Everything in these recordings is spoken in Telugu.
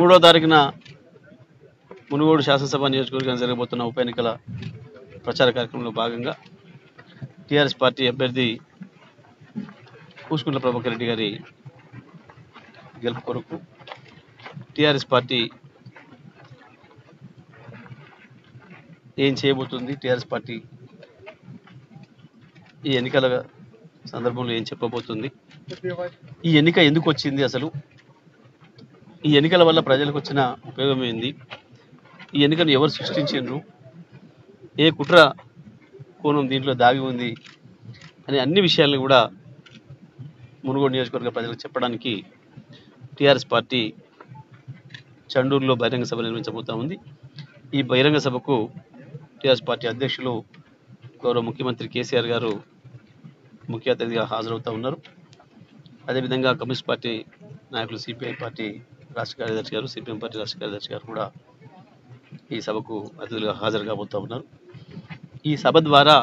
మూడో తారీఖున మునుగోడు శాసనసభ నియోజకవర్గం జరగబోతున్న ఉప ఎన్నికల ప్రచార కార్యక్రమంలో భాగంగా టీఆర్ఎస్ పార్టీ అభ్యర్థి కూసుకుంట్ల ప్రభాకర్ రెడ్డి గారి గెలుపు కొరకు టీఆర్ఎస్ పార్టీ ఏం చేయబోతుంది టీఆర్ఎస్ పార్టీ ఈ ఎన్నికల సందర్భంలో ఏం చెప్పబోతుంది ఈ ఎన్నిక ఎందుకు వచ్చింది అసలు ఈ ఎన్నికల వల్ల ప్రజలకు వచ్చిన ఉపయోగం ఏంది ఈ ఎన్నికను ఎవరు సృష్టించారు ఏ కుట్ర కోణం దీంట్లో దాగి ఉంది అనే అన్ని విషయాలను కూడా మునుగోడు నియోజకవర్గ ప్రజలకు చెప్పడానికి టీఆర్ఎస్ పార్టీ చండూరులో బహిరంగ సభ నిర్వహించబోతా ఉంది ఈ బహిరంగ సభకు టీఆర్ఎస్ పార్టీ అధ్యక్షులు గౌరవ ముఖ్యమంత్రి కేసీఆర్ గారు ముఖ్య అతిథిగా హాజరవుతూ ఉన్నారు అదేవిధంగా కమ్యూనిస్ట్ పార్టీ నాయకులు సిపిఐ పార్టీ రాష్ట్ర కార్యదర్శి గారు సిపిఎం పార్టీ రాష్ట్ర కార్యదర్శి గారు కూడా ఈ సభకు అతిథులుగా హాజరు కాబోతూ ఉన్నారు ఈ సభ ద్వారా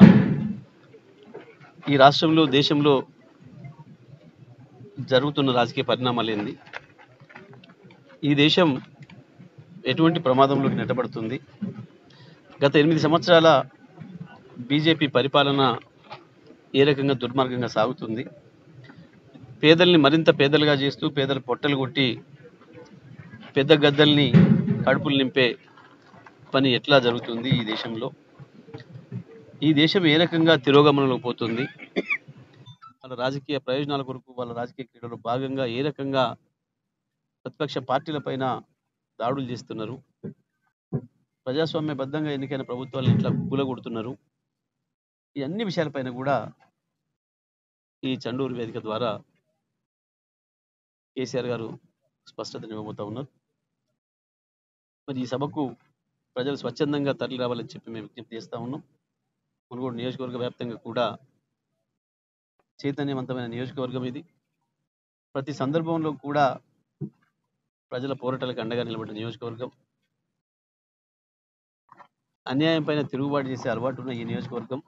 ఈ రాష్ట్రంలో దేశంలో జరుగుతున్న రాజకీయ పరిణామాలు ఏంది ఈ దేశం ఎటువంటి ప్రమాదంలోకి నెట్టబడుతుంది గత ఎనిమిది సంవత్సరాల బీజేపీ పరిపాలన ఏ రకంగా దుర్మార్గంగా సాగుతుంది పేదల్ని మరింత పేదలుగా చేస్తూ పేదల పొట్టలు కొట్టి పెద్ద గద్దల్ని కడుపులు నింపే పని ఎట్లా జరుగుతుంది ఈ దేశంలో ఈ దేశం ఏ రకంగా తిరోగమనంలో పోతుంది వాళ్ళ రాజకీయ ప్రయోజనాల కొరకు వాళ్ళ రాజకీయ క్రీడలో భాగంగా ఏ రకంగా ప్రతిపక్ష పార్టీలపైన దాడులు చేస్తున్నారు ప్రజాస్వామ్యబద్ధంగా ఎన్నికైన ప్రభుత్వాలను ఇట్లా కూలగొడుతున్నారు ఈ అన్ని విషయాలపైన కూడా ఈ చండూరు వేదిక ద్వారా కేసీఆర్ గారు స్పష్టతనివ్వబోతా ఉన్నారు మరి ఈ సభకు ప్రజలు స్వచ్ఛందంగా తరలి రావాలని చెప్పి మేము విజ్ఞప్తి చేస్తా ఉన్నాం మునుగోడు నియోజకవర్గ వ్యాప్తంగా కూడా చైతన్యవంతమైన నియోజకవర్గం ఇది ప్రతి సందర్భంలో కూడా ప్రజల పోరాటాలకు అండగా నిలబడ్డ నియోజకవర్గం అన్యాయం పైన తిరుగుబాటు చేసే అలవాటు ఉన్న ఈ నియోజకవర్గం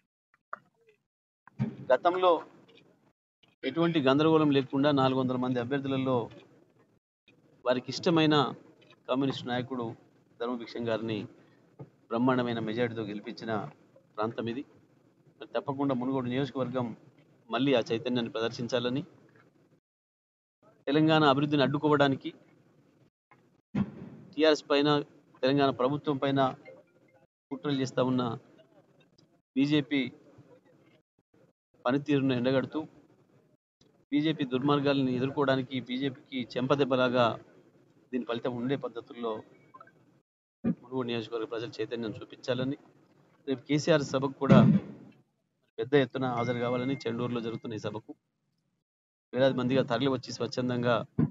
గతంలో ఎటువంటి గందరగోళం లేకుండా నాలుగు వందల మంది అభ్యర్థులలో వారికి ఇష్టమైన కమ్యూనిస్ట్ నాయకుడు ధర్మభిక్షం గారిని బ్రహ్మాండమైన మెజారిటీతో గెలిపించిన ప్రాంతం ఇది మరి తప్పకుండా మునుగోడు నియోజకవర్గం మళ్ళీ ఆ చైతన్యాన్ని ప్రదర్శించాలని తెలంగాణ అభివృద్ధిని అడ్డుకోవడానికి టిఆర్ఎస్ పైన తెలంగాణ ప్రభుత్వం పైన కుట్రలు చేస్తా ఉన్న బీజేపీ పనితీరును ఎండగడుతూ బీజేపీ దుర్మార్గాలను ఎదుర్కోవడానికి బీజేపీకి చెంపదెబ్బలాగా దీని ఫలితం ఉండే పద్ధతుల్లో మునుగోడు నియోజకవర్గ ప్రజలు చైతన్యం చూపించాలని రేపు కేసీఆర్ సభకు కూడా పెద్ద ఎత్తున హాజరు కావాలని చెండూరులో జరుగుతున్న ఈ సభకు వేలాది మందిగా తరలి వచ్చి స్వచ్ఛందంగా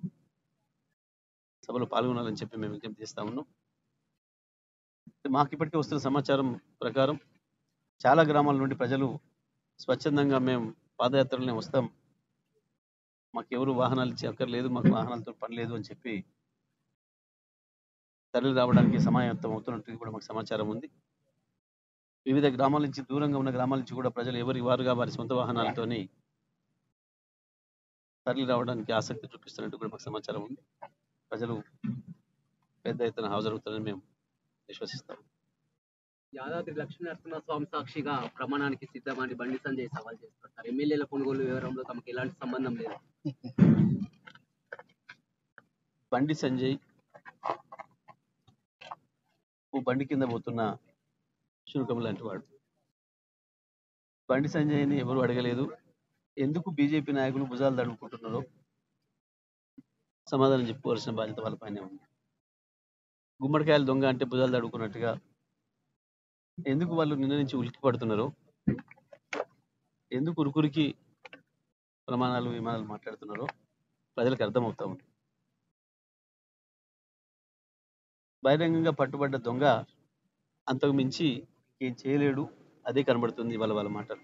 సభలో పాల్గొనాలని చెప్పి మేము విజ్ఞప్తి చేస్తా ఉన్నాం మాకు ఇప్పటికే వస్తున్న సమాచారం ప్రకారం చాలా గ్రామాల నుండి ప్రజలు స్వచ్ఛందంగా మేము పాదయాత్రలనే వస్తాం మాకు ఎవరు వాహనాలు ఇచ్చి అక్కర్లేదు మాకు వాహనాలతో పని లేదు అని చెప్పి తరలి రావడానికి సమాయత్తం అవుతున్నట్టు కూడా మాకు సమాచారం ఉంది వివిధ గ్రామాల నుంచి దూరంగా ఉన్న గ్రామాల నుంచి కూడా ప్రజలు ఎవరి వారుగా వారి సొంత వాహనాలతోని తరలి రావడానికి ఆసక్తి చూపిస్తున్నట్టు కూడా మాకు సమాచారం ఉంది ప్రజలు పెద్ద ఎత్తున హాజరవుతారని మేము విశ్వసిస్తాం యాదాద్రి లక్ష్మీనరసింహ స్వామి సాక్షిగా ప్రమాణానికి సిద్ధమని బండి సంజయ్ సవాల్ చేస్తున్నారు ఎమ్మెల్యేల కొనుగోలు వివరంలో తమకు ఎలాంటి సంబంధం లేదు బండి సంజయ్ ఓ బండి కింద పోతున్న శునకం లాంటి వాడు బండి సంజయ్ని ఎవరు అడగలేదు ఎందుకు బీజేపీ నాయకులు భుజాలు తడుపుకుంటున్నారో సమాధానం చెప్పుకోవాల్సిన బాధ్యత వాళ్ళపైనే ఉంది గుమ్మడికాయల దొంగ అంటే భుజాలు తడుకున్నట్టుగా ఎందుకు వాళ్ళు నిన్న నుంచి ఉలిక్కి పడుతున్నారో ఎందుకు ఉరుకురికి ప్రమాణాలు విమానాలు మాట్లాడుతున్నారో ప్రజలకు అర్థమవుతా ఉంది బహిరంగంగా పట్టుబడ్డ దొంగ అంతకు మించి ఏం చేయలేడు అదే కనబడుతుంది వాళ్ళ వాళ్ళ మాటలు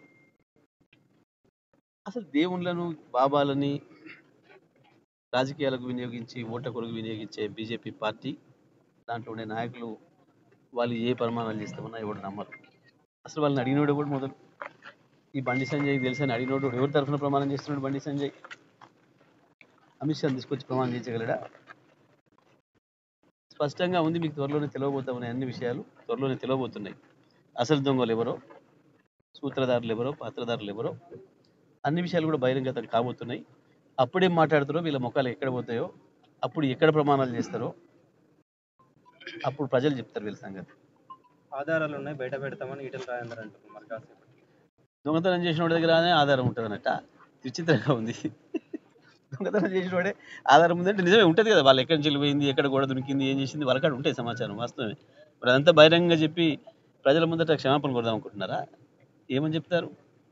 అసలు దేవుళ్ళను బాబాలని రాజకీయాలకు వినియోగించి ఓట్ల కొరకు వినియోగించే బీజేపీ పార్టీ దాంట్లో ఉండే నాయకులు వాళ్ళు ఏ ప్రమాణాలు చేస్తామన్నా ఎవడు నమ్మరు అసలు వాళ్ళని అడిగినోడు కూడా మొదలు ఈ బండి సంజయ్ తెలుసని అడిగినోడు ఎవరి తరఫున ప్రమాణం చేస్తున్నాడు బండి సంజయ్ అమిత్ షాని తీసుకొచ్చి ప్రమాణం చేయించగలడా స్పష్టంగా ఉంది మీకు త్వరలోనే తెలియబోతా ఉన్నాయి అన్ని విషయాలు త్వరలోనే తెలియబోతున్నాయి అసలు దొంగలు ఎవరో సూత్రధారులు ఎవరో పాత్రధారులు ఎవరో అన్ని విషయాలు కూడా బహిరంగతం కాబోతున్నాయి అప్పుడేం మాట్లాడుతారో వీళ్ళ ముఖాలు ఎక్కడ పోతాయో అప్పుడు ఎక్కడ ప్రమాణాలు చేస్తారో అప్పుడు ప్రజలు చెప్తారు వీళ్ళ సంగతి ఆధారాలు ఉన్నాయి బయట పెడతామని ఈటల రాజేందర్ అంటున్నారు మరి కాసేపటి దొంగతనం చేసిన వాడి దగ్గరనే ఆధారం ఉంటుంది అన్నట్ట విచిత్రంగా ఉంది దొంగతనం చేసిన వాడే ఆధారం ఉందంటే నిజమే ఉంటుంది కదా వాళ్ళు ఎక్కడి నుంచి వెళ్ళిపోయింది ఎక్కడ గోడ దొరికింది ఏం చేసింది వాళ్ళకాడ ఉంటాయి సమాచారం వాస్తవమే మరి అదంతా బహిరంగంగా చెప్పి ప్రజల ముందట క్షమాపణ కొడదాం అనుకుంటున్నారా ఏమని చెప్తారు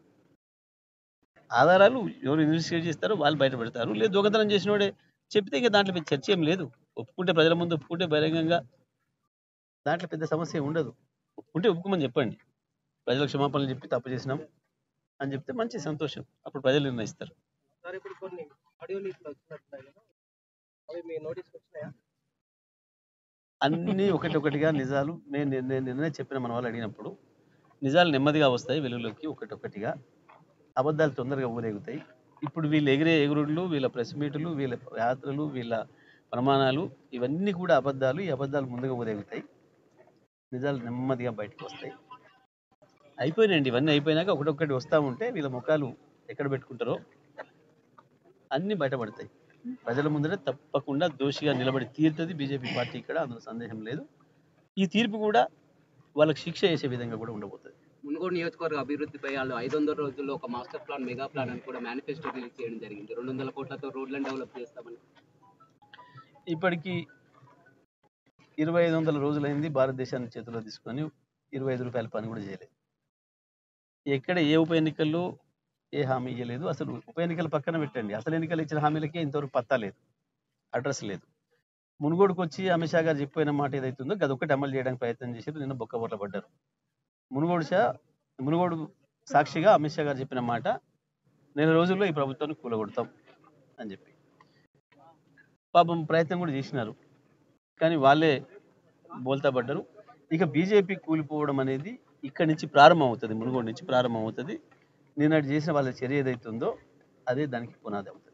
ఆధారాలు ఎవరు ఇన్వెస్టిగేట్ చేస్తారో వాళ్ళు బయట పెడతారు లేదు దొంగతనం చేసిన వాడే చెప్తే ఇంకా దాంట్లో పెద్ద చర్చ ఏం లేదు ఒప్పుకుంటే ప్రజల ముందు ఒప్పుకుంటే బహిరంగంగా దాంట్లో పెద్ద సమస్య ఏం ఉండదు ఒప్పుకుంటే ఒప్పుకోమని చెప్పండి ప్రజలకు క్షమాపణలు చెప్పి తప్పు చేసినాం అని చెప్తే మంచి సంతోషం అప్పుడు ప్రజలు నిర్ణయిస్తారు సార్ ఇప్పుడు కొన్ని ఆడియో లీక్లు వచ్చినట్టున్నాయి కదా అవి మీ నోటీస్కి వచ్చినాయా అన్నీ ఒకటి ఒకటిగా నిజాలు నేను నేను నిన్నే చెప్పిన మన వాళ్ళు అడిగినప్పుడు నిజాలు నెమ్మదిగా వస్తాయి వెలుగులోకి ఒకటి ఒకటిగా అబద్ధాలు తొందరగా ఊరేగుతాయి ఇప్పుడు వీళ్ళు ఎగిరే ఎగురుళ్ళు వీళ్ళ ప్రెస్ మీటులు వీళ్ళ యాత్రలు వీళ్ళ ప్రమాణాలు ఇవన్నీ కూడా అబద్ధాలు ఈ అబద్ధాలు ముందుగా ఊరేగుతాయి నిజాలు నెమ్మదిగా బయటకు వస్తాయి అయిపోయినాయండి ఇవన్నీ అయిపోయినాక ఒకటొక్కటి వస్తూ ఉంటే వీళ్ళ ముఖాలు ఎక్కడ పెట్టుకుంటారో అన్నీ బయటపడతాయి ప్రజల ముందర తప్పకుండా దోషిగా నిలబడి తీరుతుంది బీజేపీ పార్టీ ఇక్కడ అందులో సందేహం లేదు ఈ తీర్పు కూడా వాళ్ళకి శిక్ష చేసే విధంగా కూడా ఉండబోతుంది మునుగోడు నియోజకవర్గ అభివృద్ధిపై వాళ్ళు ఐదు వందల రోజుల్లో ఒక మాస్టర్ ప్లాన్ మెగా ప్లాన్ అని కూడా మేనిఫెస్టో రిలీజ్ చేయడం జరిగింది రెండు వందల కోట్లతో రోడ్లను డెవలప్ చేస్తామని ఇప్పటికీ ఇరవై ఐదు వందల రోజులైంది భారతదేశాన్ని చేతిలో తీసుకొని ఇరవై ఐదు రూపాయల పని కూడా చేయలేదు ఎక్కడ ఏ ఉప ఎన్నికల్లో ఏ హామీ ఇవ్వలేదు అసలు ఉప ఎన్నికలు పక్కన పెట్టండి అసలు ఎన్నికలు ఇచ్చిన హామీలకే ఇంతవరకు పత్తా లేదు అడ్రస్ లేదు మునుగోడుకు వచ్చి అమిత్ షా గారు చెప్పిన మాట ఏదైతుందో అది ఒక్కటి అమలు చేయడానికి ప్రయత్నం చేశారు నిన్న బొక్క పడ్డారు మునుగోడు షా మునుగోడు సాక్షిగా అమిత్ షా గారు చెప్పిన మాట నెల రోజుల్లో ఈ ప్రభుత్వాన్ని కూలగొడతాం అని చెప్పి పాపం ప్రయత్నం కూడా చేసినారు కానీ వాళ్ళే బోల్తా పడ్డారు ఇక బీజేపీ కూలిపోవడం అనేది ఇక్కడి నుంచి ప్రారంభం అవుతుంది మునుగోడు నుంచి ప్రారంభం అవుతుంది నిన్నటి చేసిన వాళ్ళ చర్య ఏదైతుందో అదే దానికి పునాది అవుతుంది